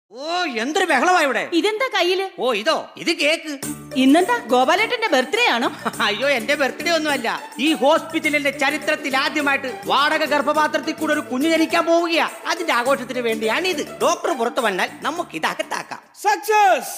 ഓ എന്തൊരു ബഹളമാ ഇവിടെ ഇതെന്താ കയ്യില് ഓ ഇതോ ഇത് കേക്ക് ഇന്നെന്താ ഗോപാലേട്ടന്റെ ബർത്ത്ഡേ ആണോ അയ്യോ എന്റെ ബർത്ത്ഡേ ഒന്നുമല്ല ഈ ഹോസ്പിറ്റലിന്റെ ചരിത്രത്തിൽ ആദ്യമായിട്ട് വാടക ഗർഭപാത്രത്തിൽ കൂടെ ഒരു കുഞ്ഞു ജനിക്കാൻ പോവുകയാ അതിന്റെ ആഘോഷത്തിന് വേണ്ടിയാണ് ഇത് ഡോക്ടർ പുറത്തു വന്നാൽ നമുക്ക് ഇത് അകത്താക്കാം സക്സസ്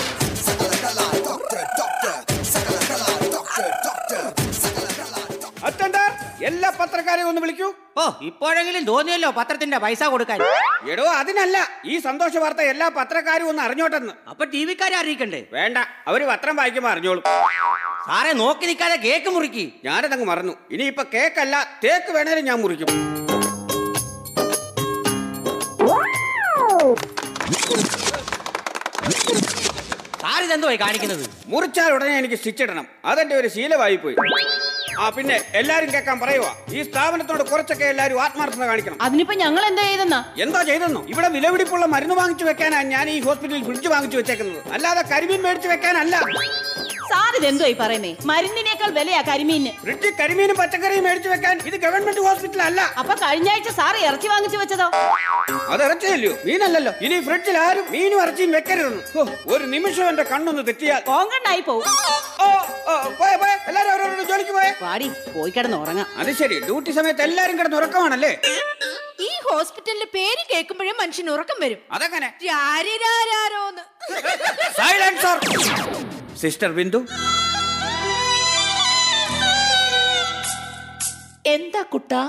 അറ്റൻഡർ എല്ലാ പത്രക്കാരെയും ഒന്ന് വിളിക്കൂ ഓ ഇപ്പോഴെങ്കിലും തോന്നിയല്ലോ പത്രത്തിന്റെ പൈസ കൊടുക്കാൻ എടോ അതിനല്ല ഈ സന്തോഷ വാർത്ത എല്ലാ പത്രക്കാരും ഒന്ന് അറിഞ്ഞോട്ടെന്ന് അപ്പൊ ടി വിക്കാരെ അറിയിക്കണ്ടേ വേണ്ട അവര് പത്രം വായിക്കുമ്പോ അറിഞ്ഞോളും സാറേ നോക്കി നിൽക്കാതെ കേക്ക് മുറുക്കി ഞാനതങ്ങ് മറന്നു ഇനിയിപ്പൊ കേക്കല്ല തേക്ക് വേണേലും ഞാൻ മുറിക്കും സാറിതെന്തോ കാണിക്കുന്നത് മുറിച്ചാൽ ഉടനെ എനിക്ക് സ്റ്റിച്ച് ഇടണം അതെന്റെ ഒരു ശീലമായി പോയി ആ പിന്നെ എല്ലാരും കേൾക്കാൻ പറയുവാ ഈ സ്ഥാപനത്തോട് കുറച്ചൊക്കെ എല്ലാരും ആത്മാർത്ഥത കാണിക്കണം അതിനിപ്പോ ഞങ്ങൾ എന്താ ചെയ്തെന്നാ എന്താ ചെയ്തെന്നോ ഇവിടെ വിലപിടിപ്പുള്ള മരുന്ന് വാങ്ങിച്ചു വെക്കാനാണ് ഞാൻ ഈ ഹോസ്പിറ്റലിൽ ഫ്രിഡ്ജ് വാങ്ങിച്ചു വെച്ചേക്കുന്നത് അല്ലാതെ കരിമീൻ മേടിച്ചു വെക്കാനല്ല സാർ ഇതെന്തോ ഈ പറയുന്നേ മരുന്നിനേക്കാൾ വിലയാ കരിമീന് ഫ്രിഡ്ജ് കരിമീനും പച്ചക്കറിയും മേടിച്ചു വെക്കാൻ ഇത് ഗവൺമെന്റ് ഹോസ്പിറ്റൽ അല്ല അപ്പൊ കഴിഞ്ഞ ആഴ്ച സാർ ഇറച്ചി വാങ്ങിച്ചു വെച്ചതോ അത് ഇറച്ചിയല്ലോ മീനല്ലല്ലോ ഇനി ഫ്രിഡ്ജിൽ ആരും മീനും ഇറച്ചിയും വെക്കരുതെന്ന് ഹോ, ഒരു നിമിഷം എന്റെ കണ്ണൊന്ന് തെറ്റിയാൽ കോങ്കണ്ണായി പോവും ഓ, ഓ, പോയെ, പോയെ, എല്ലാരും അവരവരുടെ ജോലിക്ക് പോയെ വാടി പോയി കിടന്ന് ഉറങ്ങാം അത് ശരി ഡ്യൂട്ടി സമയത്ത് എല്ലാരും കിടന്ന് ഉറക്കമാണല്ലേ ഈ ഹോസ്പിറ്റലിന്റെ പേര് കേൾക്കുമ്പോഴേ മനുഷ്യന് ഉറക്കം വരും അതെങ്ങനെ രാരിരാരാരോന്ന് സൈലൻസർ സിസ്റ്റർ ബിന്ദു എന്താ കുട്ടാ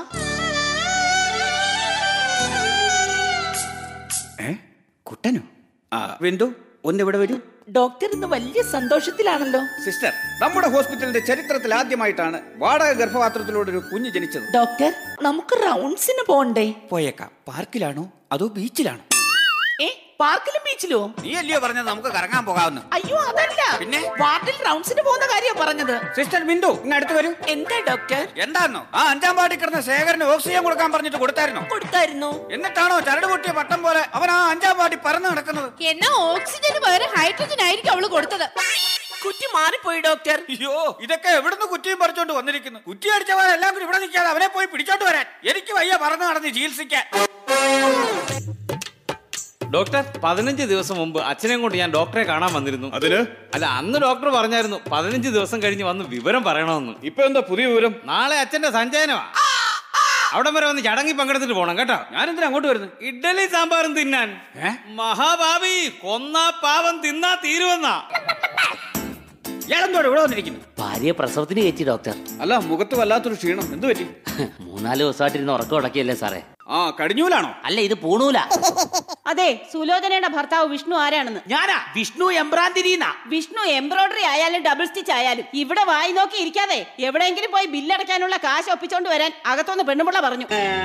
ഏ കുട്ടനോ ആ ബിന്ദു ഒന്നിവിടെ വരൂ ഡോക്ടർ ഇന്ന് വലിയ സന്തോഷത്തിലാണല്ലോ സിസ്റ്റർ നമ്മുടെ ഹോസ്പിറ്റലിന്റെ ചരിത്രത്തിൽ ആദ്യമായിട്ടാണ് വാടക ഗർഭപാത്രത്തിലൂടെ ഒരു കുഞ്ഞ് ജനിച്ചത് ഡോക്ടർ നമുക്ക് റൗണ്ട്സിന് പോണ്ടേ പോയേക്കാം പാർക്കിലാണോ അതോ ബീച്ചിലാണോ ഏ പാർക്കിലും ബീച്ചിലോ നീ അല്ലയോ പറഞ്ഞത് നമുക്ക് കറങ്ങാൻ പോകാവുന്ന അയ്യോ അതല്ല പിന്നെ? വാർഡിൽ റൗണ്ട്സിന് പോകുന്ന കാര്യം പറഞ്ഞത് സിസ്റ്റർ ബിന്ദു ഇങ്ങ് അടുത്ത് വരൂ എന്താ ഡോക്ടർ എന്താന്നോ ആ അഞ്ചാം പാട്ടി കിടന്ന ശേഖരന് ഓക്സിജൻ കൊടുക്കാൻ പറഞ്ഞിട്ട് കൊടുത്തായിരുന്നോ കൊടുത്തായിരുന്നു എന്നിട്ടാണോ ചരട് പൊട്ടിയ പട്ടം പോലെ അവൻ ആ അഞ്ചാം പാട്ടി പറന്ന് നടക്കുന്നത് എന്നാ ഓക്സിജന് പകരം ഹൈഡ്രജൻ ആയിരിക്കും അവള് കൊടുത്തത് കുറ്റി മാറിപ്പോയി ഡോക്ടർ അയ്യോ ഇതൊക്കെ എവിടുന്ന് കുറ്റിയും പറിച്ചോണ്ട് വന്നിരിക്കുന്നു കുറ്റി അടിച്ചവൻ എല്ലാം കൂടി ഇവിടെ നിൽക്കാതെ അവനെ പോയി പിടിച്ചോണ്ട് വരാൻ എനിക്ക് വയ്യ പറന്ന് നടന്ന് ചികിത്സിക്കാൻ ഡോക്ടർ പതിനഞ്ച് ദിവസം മുമ്പ് അച്ഛനെയും കൊണ്ട് ഞാൻ ഡോക്ടറെ കാണാൻ വന്നിരുന്നു അതിന് അല്ല അന്ന് ഡോക്ടർ പറഞ്ഞായിരുന്നു പതിനഞ്ച് ദിവസം കഴിഞ്ഞ് വന്ന് വിവരം പറയണമെന്ന് ഇപ്പൊ എന്താ പുതിയ വിവരം നാളെ അച്ഛന്റെ സഞ്ചയനമാ അവിടെ വരെ വന്ന് ചടങ്ങി പങ്കെടുത്തിട്ട് പോണം കേട്ടോ ഞാനെന്തിനാ അങ്ങോട്ട് വരുന്നത് ഇഡ്ഡലി സാമ്പാറും തിന്നാൻ മഹാഭാവി കൊന്നാ പാവം തിന്നാ തീരുവെന്നാ ഇയാളെന്തോടെ ഇവിടെ വന്നിരിക്കുന്നു ഭാര്യയെ പ്രസവത്തിന് കയറ്റി ഡോക്ടർ അല്ല മുഖത്ത് വല്ലാത്തൊരു ക്ഷീണം എന്ത് പറ്റി മൂന്നാല് ദിവസമായിട്ടിരുന്ന് ഉറക്കം ഉടക്കിയല്ലേ സാറേ ആ കടിഞ്ഞൂലാണോ അല്ല ഇത് പൂണൂല അതെ സുലോചനയുടെ ഭർത്താവ് വിഷ്ണു ആരാണെന്ന് ഞാനാ വിഷ്ണു എംബ്രാന്തിരിന്നാ വിഷ്ണു എംബ്രോയിഡറി ആയാലും ഡബിൾ സ്റ്റിച്ച് ആയാലും ഇവിടെ വായി നോക്കി ഇരിക്കാതെ എവിടെയെങ്കിലും പോയി ബില്ലടയ്ക്കാനുള്ള കാശ് ഒപ്പിച്ചോണ്ട് വരാൻ അകത്തുനിന്ന് പെണ്ണുപിള്ള പറഞ്ഞു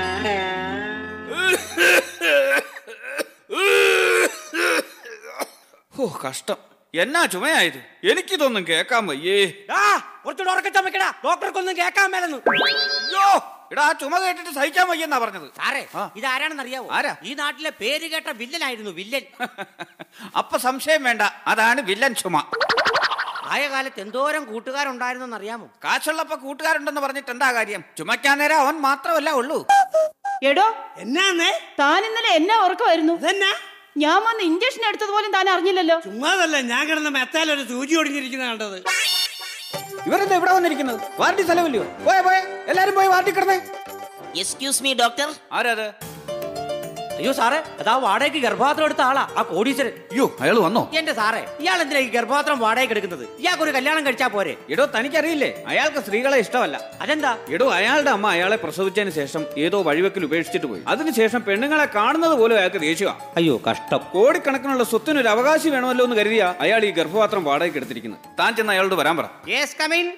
ഓ കഷ്ടം എന്നാ ചുമയായത് എനിക്കിതൊന്നും കേക്കാൻ വയ്യേ ആ കുറച്ചുകൂടെ ഉറക്കച്ചാൻ വെക്കടാ ഡോക്ടർക്കൊന്നും കേൾക്കാൻ മേലെന്ന് അയ്യോ എടാ ആ ചുമ കേട്ടിട്ട് സഹിക്കാൻ വയ്യെന്നാ പറഞ്ഞത് സാറേ ആ. ഇതാരാണെന്ന് അറിയാവോ ആരാ? ഈ നാട്ടിലെ പേര് കേട്ട വില്ലനായിരുന്നു വില്ലൻ അപ്പൊ സംശയം വേണ്ട അതാണ് വില്ലൻ ചുമ ആയ കാലത്ത് എന്തോരം കൂട്ടുകാരുണ്ടായിരുന്നെന്ന് അറിയാമോ കാശുള്ളപ്പോ കൂട്ടുകാരുണ്ടെന്ന് പറഞ്ഞിട്ട് എന്താ കാര്യം ചുമക്കാൻ നേരം അവൻ മാത്രമല്ല ഉള്ളൂ എടോ എന്നാന്നേ താൻ ഇന്നലെ എന്നെ ഉറക്കമായിരുന്നു ഇതെന്നാ ഞാൻ വന്ന് ഇഞ്ചക്ഷൻ എടുത്തത് പോലും താൻ അറിഞ്ഞില്ലല്ലോ ചുമ്മാതല്ല ഞാൻ കിടന്ന മെത്താലൊരു സൂചി ഒടിഞ്ഞിരിക്കുന്ന കണ്ടത് ഇവരെന്താ ഇവിടെ വന്നിരിക്കുന്നത് വാർഡി സ്ഥലമില്ലയോ പോയെ പോയെ എല്ലാരും പോയി വാർഡി കിടന്നേ എക്സ്ക്യൂസ് മീ ഡോക്ടർ ആരാത് അയ്യോ സാറേ അതാ വാടകയ്ക്ക് ഗർഭപാത്രം എടുത്ത ആളാ ആ കോടീശ്വരൻ അയ്യോ അയാൾ വന്നോ എന്റെ സാറേ ഇയാൾ എന്തിനാ ഈ ഗർഭപാത്രം വാടകയ്ക്ക് എടുക്കുന്നത് ഇയാൾക്ക് ഒരു കല്യാണം കഴിച്ചാ പോരെ എടോ തനിക്കറിയില്ലേ അയാൾക്ക് സ്ത്രീകളെ ഇഷ്ടമല്ല അതെന്താ എടോ അയാളുടെ അമ്മ അയാളെ പ്രസവിച്ചതിന് ശേഷം ഏതോ വഴിവെക്കിൽ ഉപേക്ഷിച്ചിട്ട് പോയി അതിനുശേഷം പെണ്ണുങ്ങളെ കാണുന്നത് പോലും അയാൾക്ക് ദേഷ്യമാണ് അയ്യോ കഷ്ടം കോടിക്കണക്കിനുള്ള സ്വത്തിന് ഒരു അവകാശി വേണമല്ലോ എന്ന് കരുതിയ അയാൾ ഈ ഗർഭപാത്രം വാടകയ്ക്ക് എടുത്തിരിക്കുന്നത് താൻ ചെന്ന് അയാളോട് വരാൻ പറ yes come in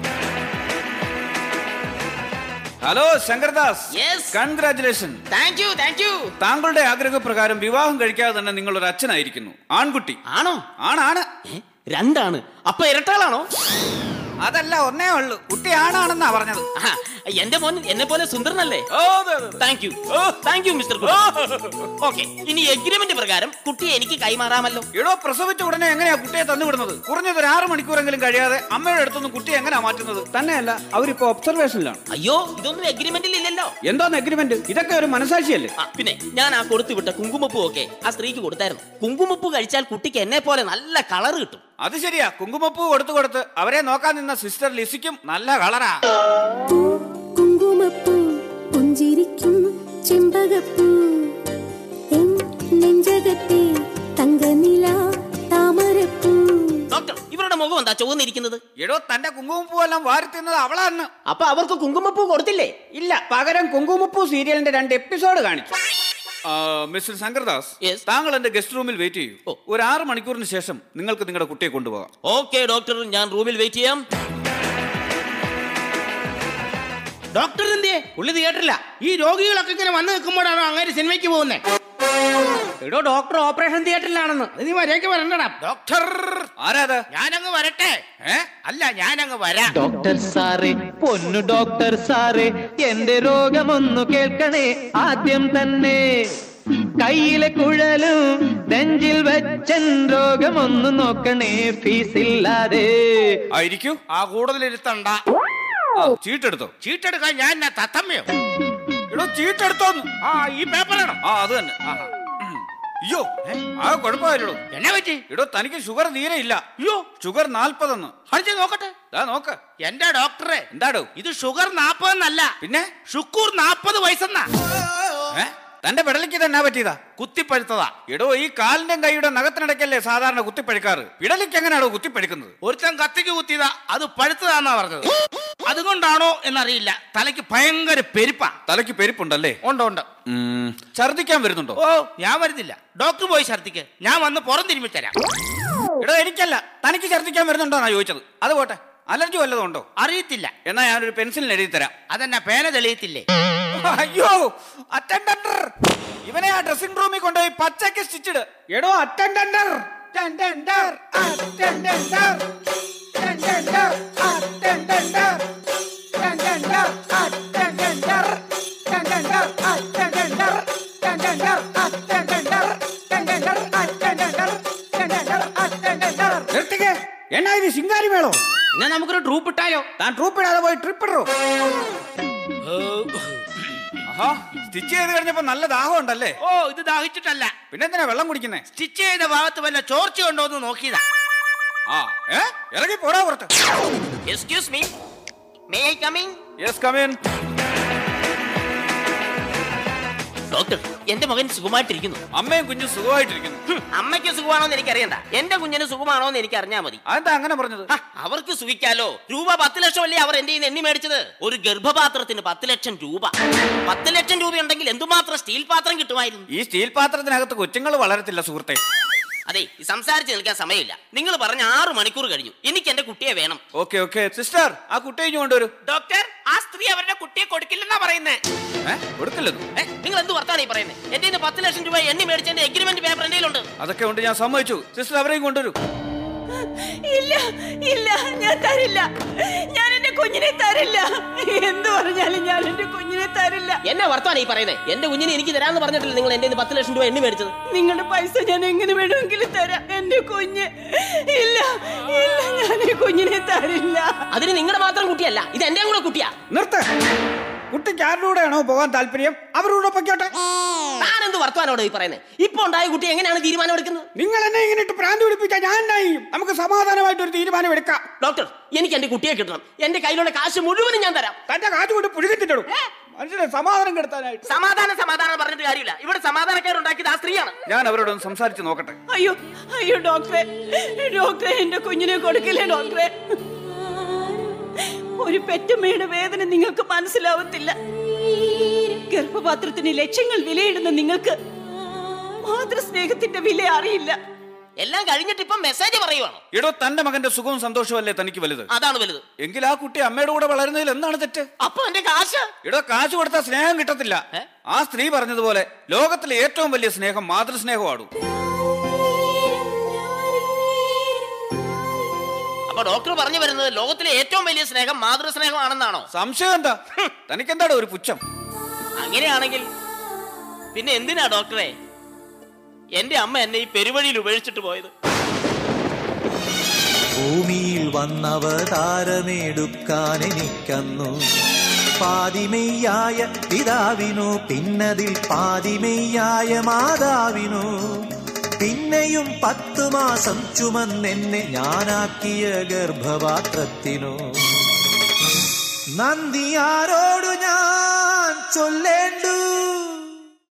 hello Shankardas Yes. Congratulation thank you thank you താങ്കളുടെ ആഗ്രഹപ്രകാരം വിവാഹം കഴിക്കാതെ തന്നെ നിങ്ങൾ ഒരു അച്ഛനായിരിക്കുന്നു ആൺകുട്ടി ആണോ ആണാണ് ഏ, രണ്ടാണ് അപ്പൊ ഇരട്ടകളാണോ അതല്ല ഒന്നേ ഉള്ളൂ കുട്ടി ആണാണെന്നാ പറഞ്ഞത് ആഹാ, എന്റെ മോൻ എന്നെ പോലെ സുന്ദരനല്ലേ ഓ, അതെ, അതെ, അതെ. Thank you thank you mister okay ഇനി എഗ്രിമെന്റ് പ്രകാരം കുട്ടിയെ എനിക്ക് കൈമാറാമല്ലോ എടോ പ്രസവിച്ച ഉടനെ എങ്ങനെയാ കുട്ടിയെ തന്നുവിടുന്നത് കുറഞ്ഞത് ഒരു ആറ് മണിക്കൂറെങ്കിലും കഴിയാതെ അമ്മയുടെ അടുത്തൊന്നും കുട്ടിയെ എങ്ങനെയാ മാറ്റുന്നത് തന്നെയല്ല അവരിപ്പോ ഒബ്സർവേഷനിലാണ് അയ്യോ ഇതൊന്നും എഗ്രിമെന്റിൽ ഇല്ലല്ലോ എന്തോന്ന് അഗ്രിമെന്റ് ഇതൊക്കെ ഒരു മനസാക്ഷിയല്ലേ ആ, പിന്നെ ഞാൻ ആ കൊടുത്തു വിട്ട കുങ്കുമപ്പൂ ഒക്കെ ആ സ്ത്രീക്ക് കൊടുത്തായിരുന്നു കുങ്കുമപ്പൂ കഴിച്ചാൽ കുട്ടിക്ക് എന്നെ പോലെ നല്ല കളർ കിട്ടും അത് ശരിയാ കുങ്കുമപ്പൂ കൊടുത്തു കൊടുത്ത് അവരെ നോക്കാൻ നിന്ന സിസ്റ്റർ ലിസിക്കും നല്ല കളറാ പൂ, കുങ്കുമപ്പൂ പുഞ്ചിരിക്കും ചെമ്പകപ്പൂ എൻ നെഞ്ചകത്തെ തങ്കനില താമരപ്പൂ ഡോക്ടർ ഇവരുടെ മുഖം എന്താ ചുവന്നിരിക്കുന്നത് എടോ തന്റെ കുങ്കുമപ്പൂ എല്ലാം വാരി തിന്നത് അവളാന്ന് അപ്പൊ അവർക്ക് കുങ്കുമപ്പൂ കൊടുത്തില്ലേ ഇല്ല പകരം കുങ്കുമപ്പൂ സീരിയലിന്റെ രണ്ട് എപ്പിസോഡ് കാണിച്ചു മിസ്റ്റർ ശങ്കർദാസ് Yes. താങ്കൾ എന്റെ ഗസ്റ്റ് റൂമിൽ വെയിറ്റ് ചെയ്യൂ ഓ. ഒരു ആറ് മണിക്കൂറിന് ശേഷം നിങ്ങൾക്ക് നിങ്ങളുടെ കുട്ടിയെ കൊണ്ടുപോകാം ഓക്കെ ഡോക്ടർ ഞാൻ റൂമിൽ വെയിറ്റ് ചെയ്യാം ഡോക്ടർ എന്തിയെ പുള്ളി തിയേറ്ററില്ല ഈ രോഗികളൊക്കെ ഇങ്ങനെ വന്ന് നിൽക്കുമ്പോഴാണോ അങ്ങനെ സിനിമയ്ക്ക് പോകുന്നത് എടോ ഡോക്ടർ ഓപ്പറേഷൻ തിയേറ്ററിലാണെന്ന് അത് നീ മര്യാദയ്ക്ക് വരണ്ടടാ ഡോക്ടർ ആരാത് ഞാനങ്ങ് വരട്ടെ ഏ അല്ല ഞാനങ്ങ് വരാം ഡോക്ടർ സാറേ പൊന്നു ഡോക്ടർ സാറേ എന്റെ രോഗമൊന്നു കേൾക്കണേ ആദ്യം തന്നെ കയ്യിലെ കുഴലും നെഞ്ചിൽ വെച്ചൻ രോഗമൊന്നു നോക്കണേ ഫീസില്ലാതെ ആയിരിക്കൂ ആ കൂടുതലിരുത്തണ്ട ആ, ചീട്ടെടുത്തോ ചീട്ടെടുക്കാൻ ഞാൻ എന്നാ തത്തമ്മയോ എടോ ചീട്ടെടുത്തോന്ന് ആ ഈ പേപ്പറാണോ ആ അത് തന്നെ ആഹാ. ഉം. അയ്യോ ആ കുഴപ്പമില്ലടോ എന്നെ പറ്റി എടോ തനിക്ക് ഷുഗർ തീരെ ഇല്ല അയ്യോ ഷുഗർ നാൽപ്പതെന്ന് അടിച്ച് നോക്കട്ടെ ദാ നോക്ക് എന്റെ ഡോക്ടറെ എന്താടോ ഇത് ഷുഗർ നാപ്പതെന്നല്ല പിന്നെ ഷുക്കൂർ നാപ്പത് വയസ്സെന്നാ ഏ തന്റെ പെടലിക്ക് തന്നെ പറ്റിയതാ കുത്തിപ്പഴുത്തതാ എടോ ഈ കാലിന്റെയും കൈയുടെ നഖത്തിനിടയ്ക്കല്ലേ സാധാരണ കുത്തിപ്പഴുക്കാറ് പിടലിക്ക് എങ്ങനെയാണോ കുത്തിപ്പഴുക്കുന്നത് ഒരുത്തൻ കത്തിക്ക് കുത്തിയതാ അത് പഴുത്തതാന്നാ പറഞ്ഞത് അതുകൊണ്ടാണോ എന്നറിയില്ല തലയ്ക്ക് ഭയങ്കര പെരുപ്പാ തലയ്ക്ക് പെരുപ്പുണ്ടല്ലേ ഉണ്ട് ഉണ്ട് ഉം, ഛർദ്ദിക്കാൻ വരുന്നുണ്ടോ ഓ ഞാൻ വരുന്നില്ല ഡോക്ടർ പോയി ഛർദിക്ക് ഞാൻ വന്ന് പുറം തിരുമ്മി തരാം എടോ എനിക്കല്ല തനിക്ക് ഛർദ്ദിക്കാൻ വരുന്നുണ്ടോന്നാ ചോദിച്ചത് അത് പോട്ടെ അലർജി വല്ലതും ഉണ്ടോ അറിയത്തില്ല എന്നാ ഞാനൊരു പെൻസിലിന് എഴുതി തരാം അതെന്നാ പേന തെളിയത്തില്ലേ അയ്യോ അറ്റൻഡർ ഇവനെ ആ ഡ്രസ്സിംഗ് റൂമിൽ കൊണ്ടുപോയി പച്ചക്ക് സ്റ്റിച്ചിട് എടോ അറ്റൻഡർ നിർത്തിക്കേ എന്നാ ഇത് ശിങ്കാരി വേളോ എന്നാ നമുക്കൊരു ട്രൂപ്പ് ഇട്ടാലോ താൻ ട്രൂപ്പ് ഇടാതെ പോയി ട്രിപ്പ് ഇടോ ആഹാ സ്റ്റിച്ച് ചെയ്ത് കഴിഞ്ഞപ്പോ നല്ല ദാഹം ഉണ്ടല്ലേ ഓ ഇത് ദാഹിച്ചിട്ടല്ല പിന്നെ എന്തിനാ വെള്ളം കുടിക്കുന്നേ സ്റ്റിച്ച് ചെയ്ത ഭാഗത്ത് വല്ല ചോർച്ച ഉണ്ടോ എന്ന് നോക്കിയതാ ആ ഏ ഇറങ്ങി പോടാ പുറത്ത് excuse me may I coming yes come in doctor എന്റെ മകൻ സുഖമായിട്ടിരിക്കുന്നു അമ്മയും കുഞ്ഞും സുഖമായിട്ടിരിക്കുന്നു ഹും, അമ്മയ്ക്ക് സുഖമാണോ എന്ന് എനിക്കറിയണ്ട എന്റെ കുഞ്ഞിന് സുഖമാണോ എന്ന് എനിക്ക് അറിഞ്ഞാൽ മതി അതെന്താ അങ്ങനെ പറഞ്ഞത് ഹ, അവർക്ക് സുഖിക്കാലോ രൂപ പത്ത് ലക്ഷം അല്ലേ അവർ എന്റെ കയ്യിൽ നിന്ന് എണ്ണി മേടിച്ചത് ഒരു ഗർഭപാത്രത്തിന് പത്ത് ലക്ഷം രൂപ പത്ത് ലക്ഷം രൂപ ഉണ്ടെങ്കിൽ എന്തുമാത്രം സ്റ്റീൽ പാത്രം കിട്ടുമായിരുന്നു ഈ സ്റ്റീൽ പാത്രത്തിനകത്ത് കൊച്ചുങ്ങൾ വളരത്തില്ല സുഹൃത്തെ അതെ ഈ സംസാരിച്ച് നിൽക്കാൻ സമയമില്ല നിങ്ങൾ പറഞ്ഞ ആറ് മണിക്കൂർ കഴിഞ്ഞു എനിക്ക് എന്റെ കുട്ടിയെ വേണം ഓക്കെ ഓക്കെ സിസ്റ്റർ ആ കുട്ടിയെ ഇഞ്ഞു കൊണ്ടുവരൂ ഡോക്ടർ ആ സ്ത്രീ അവരുടെ കുട്ടിയെ കൊടുക്കില്ലെന്നാ പറയുന്നേ ഏ കൊടുക്കില്ലെന്നു ഏ, നിങ്ങൾ എന്ത് വർത്താനം ഈ പറയുന്നത് എന്റെ കയ്യിൽ നിന്ന് പത്ത് ലക്ഷം രൂപ എണ്ണി മേടിച്ചതിന്റെ എഗ്രിമെന്റ് പേപ്പർ എന്റെ കയ്യിലുണ്ട് അതൊക്കെ കൊണ്ട് ഞാൻ സമ്മതിച്ചു സിസ്റ്റർ അവരെയും കൊണ്ടുവരൂ ഇല്ല ഇല്ല ഞാൻ തരില്ല ഞാൻ എന്റെ കുഞ്ഞിനെ തരില്ല എന്ത് പറഞ്ഞാലും ഞാൻ എന്റെ കുഞ്ഞിനെ തരില്ല എന്നെ വർത്താനം ഈ പറയുന്നത് എന്റെ കുഞ്ഞിനെ എനിക്ക് തരാന്ന് പറഞ്ഞിട്ടില്ല നിങ്ങൾ എന്റെ കയ്യിൽ നിന്ന് പത്ത് ലക്ഷം രൂപ എണ്ണി മേടിച്ചത് നിങ്ങളുടെ പൈസ ഞാൻ എങ്ങനെ വേണമെങ്കിലും തരാം എന്റെ കുഞ്ഞ് ഇല്ല ഇല്ല ഞാൻ ഈ കുഞ്ഞിനെ തരില്ല അതിന് നിങ്ങളുടെ മാത്രം കുട്ടിയല്ല ഇത് എന്റെയും കൂടെ കുട്ടിയാ നിർത്ത് കുട്ടിക്ക് ആരുടെ കൂടെയാണോ പോകാൻ താല്പര്യം അവരുടെ പൊയ്ക്കോട്ടെ താൻ എന്ത് വർത്താനോട് ഈ പറയുന്നത് ഇപ്പൊ ഉണ്ടായ കുട്ടി എങ്ങനെയാണ് തീരുമാനം എടുക്കുന്നത് നിങ്ങൾ എന്നെ ഇങ്ങനെ ഇട്ട് പ്രാന്തി പിടിപ്പിച്ചാൽ ഞാൻ എന്നാ ചെയ്യും നമുക്ക് സമാധാനമായിട്ട് ഒരു തീരുമാനം എടുക്കാം ഡോക്ടർ എനിക്ക് എന്റെ കുട്ടിയെ കിട്ടണം എന്റെ കയ്യിലുള്ള കാശ് മുഴുവനും ഞാൻ തരാം തന്റെ കാറ്റ് കൊണ്ട് പുഴുകിത്തിട്ടും മനുഷ്യനെ സമാധാനം കെടുത്താനായിട്ട് സമാധാനം സമാധാനം പറഞ്ഞിട്ട് കാര്യമില്ല ഇവിടെ സമാധാനക്കാരുണ്ടാക്കിയത് ആ സ്ത്രീയാണ് ഞാൻ അവരോടൊന്ന് സംസാരിച്ച് നോക്കട്ടെ അയ്യോ അയ്യോ ഡോക്ടറെ ഡോക്ടറെ എന്റെ കുഞ്ഞിനെ കൊടുക്കില്ലേ ഡോക്ടറെ ഒരു പെറ്റമ്മയുടെ വേദന നിങ്ങൾക്ക് മനസ്സിലാവത്തില്ല ഗർഭപാത്രത്തിന് ലക്ഷങ്ങൾ വിലയിടുന്ന നിങ്ങൾക്ക് മാതൃസ്നേഹത്തിന്റെ വില അറിയില്ല എല്ലാം കഴിഞ്ഞിട്ട് ഇപ്പം മെസ്സേജ് പറയുവാണോ എടോ തന്റെ മകന്റെ സുഖവും സന്തോഷവും അല്ലേ തനിക്ക് വലുത് അതാണ് വലുത് എങ്കിൽ ആ കുട്ടി അമ്മയുടെ കൂടെ വളരുന്നതിൽ എന്താണ് തെറ്റ് അപ്പൊ എന്റെ കാശ് എടോ കാശ് കൊടുത്താൽ സ്നേഹം കിട്ടത്തില്ല ആ സ്ത്രീ പറഞ്ഞതുപോലെ ലോകത്തിലെ ഏറ്റവും വലിയ സ്നേഹം മാതൃസ്നേഹമാണു അപ്പൊ ഡോക്ടർ പറഞ്ഞു വരുന്നത് ലോകത്തിലെ ഏറ്റവും വലിയ സ്നേഹം മാതൃസ്നേഹമാണെന്നാണോ സംശയം എന്താ തനിക്കെന്താടോ ഒരു പുച്ഛം അങ്ങനെയാണെങ്കിൽ പിന്നെ എന്തിനാ ഡോക്ടറെ എന്റെ അമ്മ എന്നെ ഈ പെരുവഴിയിൽ ഉപേക്ഷിച്ചിട്ട് പോയത് ഭൂമിയിൽ വന്നവതാരമെടുക്കാൻ എനിക്കന്നു പാതിമെയ്യായ പിതാവിനു പിന്നതിൽ പാതിമെയ്യായ മാതാവിനു പിന്നെയും പത്തു മാസം ചുമന്നെന്നെ ഞാനാക്കിയ ഗർഭപാത്രത്തിനു നന്ദി ആരോടു ഞാൻ ചൊല്ലേണ്ടു